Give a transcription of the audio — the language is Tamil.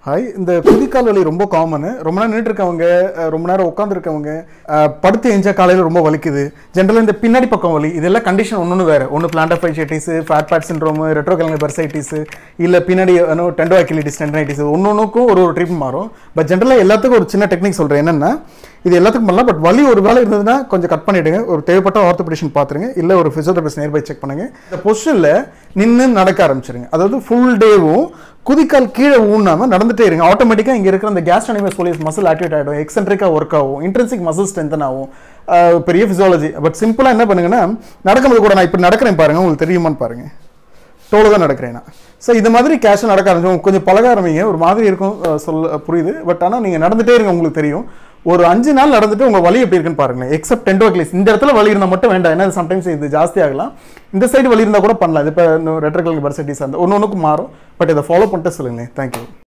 ஹாய் இந்த குதிக்கால் வலி ரொம்ப காமனு ரொம்ப நேரம் நின்றுட்டு இருக்கவங்க அஹ், ரொம்ப நேரம் உட்காந்துருக்கவங்க படுத்து எஞ்சா காலையில் ரொம்ப வலிக்குது ஜென்ரலாக இந்த பின்னாடி பக்கம் வலி இதெல்லாம் கண்டிஷன் ஒன்று வேறு ஒன்று plantar fasciitis fat pad syndrome retrocalcaneal bursitis இல்லை பின்னாடி டெண்டோஆக்கிலிட்டிஸ் டெண்டனைட்டிஸ் ஒன்று ஒன்றுக்கும் ஒரு ஒரு ட்ரீட்மெண்ட் மாறும் பட் ஜென்ரலாக எல்லாத்துக்கும் ஒரு சின்ன டெக்னிக் சொல்கிறேன் என்னென்னா இது எல்லாத்துக்கும் பண்ணலாம் பட் வலி ஒரு வேலை இருந்ததுன்னா கொஞ்சம் கட் பண்ணிவிடுங்க ஒரு தேவைப்பட்ட ஆர்த்தோபெடிஷன் பார்த்துருங்க இல்லை ஒரு ஃபிசியோதெரபிஸ்ட் நியர்பை செக் பண்ணுங்க இந்த பொசிஷனில் நின்று நடக்க ஆரம்பிச்சிருங்க அதாவது ஃபுல் டேவும் குதிக்கால் கீழே ஊனாம நடந்துட்டே இருங்க ஆட்டோமேட்டிக்காக இங்கே இருக்கிற அந்த கேஸ்ட்ரானிமஸ் போலியஸ் மசில் ஆக்டிவேட் ஆகிடும் எக்ஸென்ட்ரிக்காக ஒர்க் ஆகும் இன்ட்ரென்சிக் மசில் ஸ்ட்ரென்தன் ஆகும் அஹ் பெரிய ஃபிசியாலஜி பட் சிம்பிளாக என்ன பண்ணுங்கன்னா நடக்கும்போது கூட நான் இப்போ நடக்கிறேன் பாருங்க உங்களுக்கு தெரியுமான்னு பாருங்க தோலை தான் நடக்கிறேன் நான் ஸோ இது மாதிரி கேஷ் நடக்க ஆரம்பிச்சோம் கொஞ்சம் பழக ஆரம்பிங்க ஒரு மாதிரி இருக்கும் அஹ் சொல்ல புரியுது பட் ஆனால் நீங்கள் நடந்துட்டே இருங்க உங்களுக்கு தெரியும் ஒரு அஞ்சு நாள் நடந்துட்டு உங்க வலி எப்படி இருக்குன்னு பாருங்களேன் எக்ஸப்ட் டென்டோக்லிஸ் இந்த இடத்துல வலி இருந்தால் மட்டும் வேண்டாம் ஏன்னா சம்டைம்ஸ் இது ஜாஸ்தி ஆகலாம் இந்த சைடு வலி இருந்தால் கூட பண்ணலாம் இது இப்போ ரெட்ரகல் பர்சைட்டிஸ் அந்த ஒன்று ஒன்றுக்கும் மாறும் பட் இதை ஃபாலோ பண்ணிட்டு சொல்லுங்களேன் தேங்க்யூ